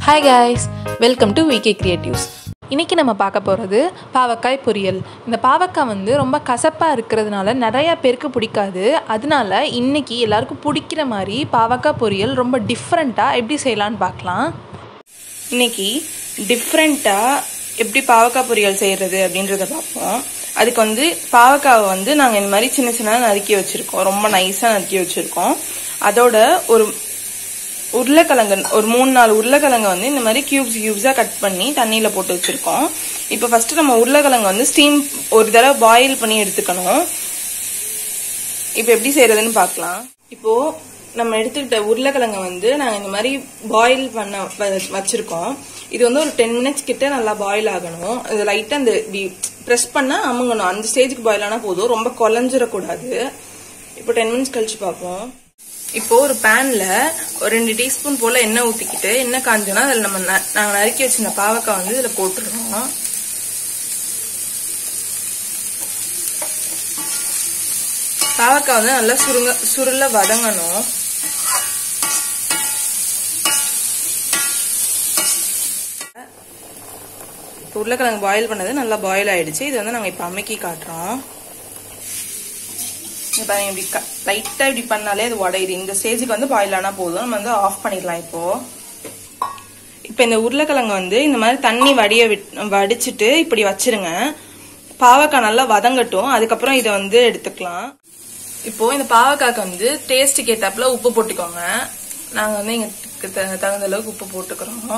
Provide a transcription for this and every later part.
hi guys welcome to VK creatives இன்றைக்கி நம்ம பார்க்க போகிறது பாவக்காய் பொரியல் இந்த பாவக்காய் வந்து ரொம்ப கசப்பாக இருக்கிறதுனால நிறையா பேருக்கு பிடிக்காது அதனால இன்றைக்கி எல்லாருக்கும் பிடிக்கிற மாதிரி பாவக்காய் பொரியல் ரொம்ப டிஃப்ரெண்ட்டாக எப்படி செய்யலான்னு பார்க்கலாம் இன்னைக்கு டிஃப்ரெண்ட்டாக எப்படி பாவக்காய் பொரியல் செய்கிறது அப்படின்றத பார்ப்போம் அதுக்கு வந்து பாவக்காவை வந்து நாங்கள் இந்த மாதிரி சின்ன சின்ன நறுக்கி வச்சுருக்கோம் ரொம்ப நைஸாக நறுக்கி வச்சுருக்கோம் அதோட ஒரு உருளைக்கிழங்கு ஒரு மூணு நாலு உருளைக்கிழங்கு வந்து இந்த மாதிரி கியூப்ஸ் கியூப்ஸாக கட் பண்ணி தண்ணியில் போட்டு வச்சுருக்கோம் இப்போ ஃபஸ்ட்டு நம்ம உருளைக்கிழங்கு வந்து ஸ்டீம் ஒரு தடவை பாயில் பண்ணி எடுத்துக்கணும் இப்போ எப்படி செய்யறதுன்னு பார்க்கலாம் இப்போ நம்ம எடுத்துக்கிட்ட உருளைக்கிழங்க வந்து நாங்கள் இந்த மாதிரி பாயில் பண்ண வ- வச்சிருக்கோம் இது வந்து ஒரு டென் மினிட்ஸ் கிட்ட நல்லா பாயில் ஆகணும் இது லைட்டாக அந்த ப்ரெஸ் பண்ணா அமுங்கணும் அந்த ஸ்டேஜுக்கு பாயில் ஆனால் போதும் ரொம்ப குழஞ்சிடக்கூடாது இப்போ டென் மினிட்ஸ் கழிச்சு பார்ப்போம் இப்போ ஒரு பேன்ல ஒரு ரெண்டு டீஸ்பூன் போல எண்ணெய் ஊத்திக்கிட்டு எண்ணெய் காஞ்சோன்னா அதில் நம்ம ந- நாங்க நறுக்கி வச்சிருந்த பாவக்காய் வந்து இதுல போட்டுருவோம் பாவக்காய் வந்து நல்லா சுருங்க சுருள வதங்கணும் இப்போ உருளைக்கிழங்கு பாயில் பண்ணது நல்லா பாயில் ஆயிடுச்சு இது வந்து நாங்கள் இப்போ அமுக்கி காட்டுறோம் இப்போ இப்படி லைட்டாக இப்படி பண்ணாலே அது உடையுது இந்த ஸ்டேஜுக்கு வந்து பாயில் ஆனால் போதும் நம்ம வந்து ஆஃப் பண்ணிடலாம் இப்போ இப்போ இந்த உருளைக்கிழங்கு வந்து இந்த மாதிரி தண்ணி வடிய விட் வடிச்சிட்டு இப்படி வச்சிருங்க பாவக்காய் நல்லா வதங்கட்டும் அதுக்கப்புறம் இதை வந்து எடுத்துக்கலாம் இப்போ இந்த பாவக்காய்க்கு வந்து டேஸ்ட்டுக்கு ஏத்தாப்புல உப்பு போட்டுக்கோங்க நாங்கள் வந்து எங்களுக்கு த- தகுந்த அளவுக்கு உப்பு போட்டுக்கிறோம்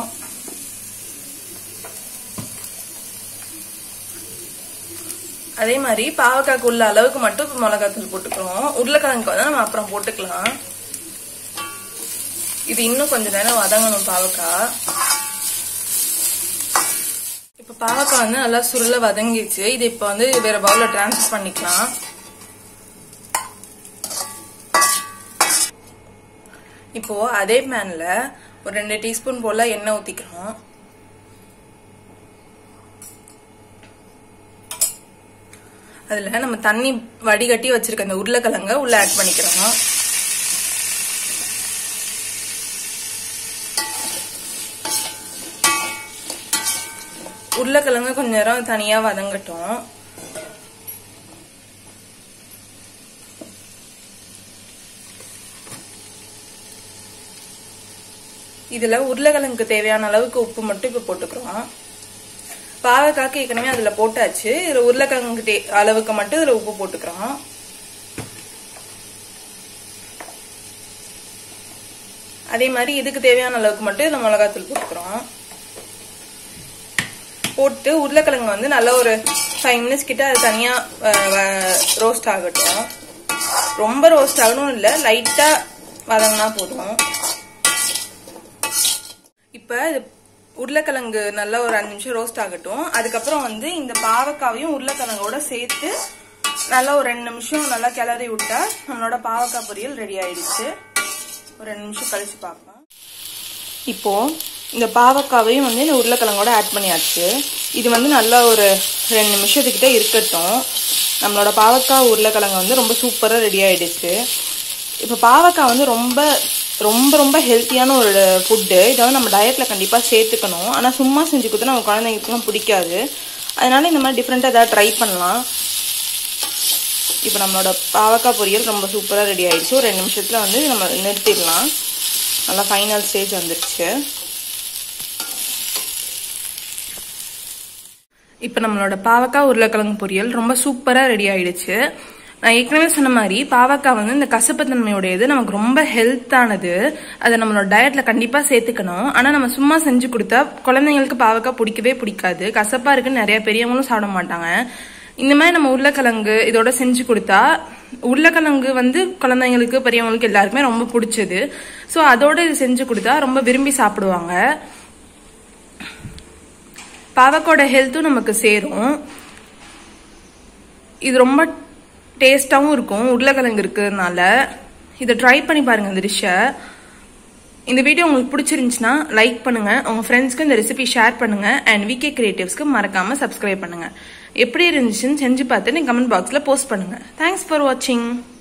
அதே மாதிரி பாவக்காய்க்கு உள்ள அளவுக்கு மட்டும் இப்போ மிளகாத்தூள் போட்டுக்கிறோம் உருளைக்கிழங்கு வந்து நம்ம அப்புறம் போட்டுக்கலாம் இது இன்னும் கொஞ்ச நேரம் வதங்கணும் பாவக்காய் இப்போ பாவக்காய் வந்து நல்லா சுருள வதங்கிடுச்சு இது இப்போ வந்து வேற பவுல்ல டிரான்ஸ்ஃபர் பண்ணிக்கலாம் இப்போ அதே பேன்ல ஒரு ரெண்டு டீஸ்பூன் போல எண்ணெய் ஊத்திக்கிறோம் அதுல நம்ம தண்ணி வடிகட்டி வச்சிருக்க அந்த உருளைக்கிழங்க உள்ள ஆட் பண்ணிக்கிறோம் உருளைக்கிழங்கு கொஞ்ச நேரம் தனியா வதங்கட்டும் இதுல உருளைக்கிழங்குக்கு தேவையான அளவுக்கு உப்பு மட்டும் இப்ப போட்டுக்கிறோம் பாவக்காய்க்கு ஏற்கனவே அதுல போட்டாச்சு இதுல உருளைக்கிழங்கு தே- அளவுக்கு மட்டும் இதுல உப்பு போட்டுக்கிறோம் அதே மாதிரி இதுக்கு தேவையான அளவுக்கு மட்டும் இதுல மிளகாத்தூள் போட்டுக்கிறோம் போட்டு உருளைக்கிழங்கு வந்து நல்ல ஒரு ஃபைவ் மினிட்ஸ் கிட்ட அது தனியா ரோஸ்ட் ஆகட்டும் ரொம்ப ரோஸ்ட் ஆகணும் இல்ல லைட்டா வதங்கினா போதும் இப்ப இது உருளைக்கிழங்கு நல்லா ஒரு அஞ்சு நிமிஷம் ரோஸ்ட் ஆகட்டும் அதுக்கப்புறம் வந்து இந்த பாவக்காவையும் உருளைக்கிழங்கோட சேர்த்து நல்லா ஒரு ரெண்டு நிமிஷம் நல்லா கிளறி விட்டா நம்மளோட பாவக்காய் பொரியல் ரெடி ஆயிடுச்சு ஒரு ரெண்டு நிமிஷம் கழிச்சு பார்ப்போம் இப்போ இந்த பாவக்காவையும் வந்து இந்த உருளைக்கிழங்கோட ஆட் பண்ணியாச்சு இது வந்து நல்லா ஒரு ரெண்டு நிமிஷத்துக்கிட்ட இருக்கட்டும் நம்மளோட பாவக்காய் உருளைக்கிழங்கு வந்து ரொம்ப சூப்பராக ரெடி ஆயிடுச்சு இப்போ பாவக்காய் வந்து ரொம்ப ரொம்ப ரொம்ப ஹெல்த்தியான ஒரு ஃபுட்டு இதை வந்து நம்ம டயட்டில் கண்டிப்பாக சேர்த்துக்கணும் ஆனால் சும்மா செஞ்சு கொடுத்தா நம்ம குழந்தைங்களுக்குலாம் பிடிக்காது அதனால இந்த மாதிரி டிஃப்ரெண்ட்டாக ஏதாவது ட்ரை பண்ணலாம் இப்போ நம்மளோட பாவக்காய் பொரியல் ரொம்ப சூப்பராக ரெடி ஆயிடுச்சு ஒரு ரெண்டு நிமிஷத்தில் வந்து நம்ம நிறுத்திடலாம் நல்லா ஃபைனல் ஸ்டேஜ் வந்துருச்சு இப்போ நம்மளோட பாவக்காய் உருளைக்கிழங்கு பொரியல் ரொம்ப சூப்பராக ரெடி ஆயிடுச்சு நான் ஏற்கனவே சொன்ன மாதிரி பாவக்காய் வந்து இந்த கசப்புத்தன்மையுடையது நமக்கு ரொம்ப ஹெல்த்தானது அதை நம்மளோட டயட்ல கண்டிப்பா சேர்த்துக்கணும் ஆனா நம்ம சும்மா செஞ்சு கொடுத்தா குழந்தைங்களுக்கு பாவக்காய் பிடிக்கவே பிடிக்காது கசப்பா இருக்குன்னு நிறைய பெரியவங்களும் சாப்பிட மாட்டாங்க இந்த மாதிரி நம்ம உருளைக்கிழங்கு இதோட செஞ்சு கொடுத்தா உருளைக்கிழங்கு வந்து குழந்தைங்களுக்கு பெரியவங்களுக்கு எல்லாருக்குமே ரொம்ப பிடிச்சது ஸோ அதோட இது செஞ்சு கொடுத்தா ரொம்ப விரும்பி சாப்பிடுவாங்க பாவக்கோட ஹெல்த்தும் நமக்கு சேரும் இது ரொம்ப டேஸ்டாகவும் இருக்கும் உருளைக்கிழங்கு இருக்கிறதுனால இதை ட்ரை பண்ணி பாருங்க இந்த டிஷ்ஷை இந்த வீடியோ உங்களுக்கு பிடிச்சிருந்துச்சுன்னா லைக் பண்ணுங்க உங்க ஃப்ரெண்ட்ஸ்க்கு இந்த ரெசிபி ஷேர் பண்ணுங்க அண்ட் விகே கிரியேட்டிவ்ஸ்க்கு மறக்காம சப்ஸ்கிரைப் பண்ணுங்க எப்படி இருந்துச்சுன்னு செஞ்சு பார்த்து நீங்க கமெண்ட் பாக்ஸ்ல போஸ்ட் பண்ணுங்க தேங்க்ஸ் ஃபார் வாட்சிங்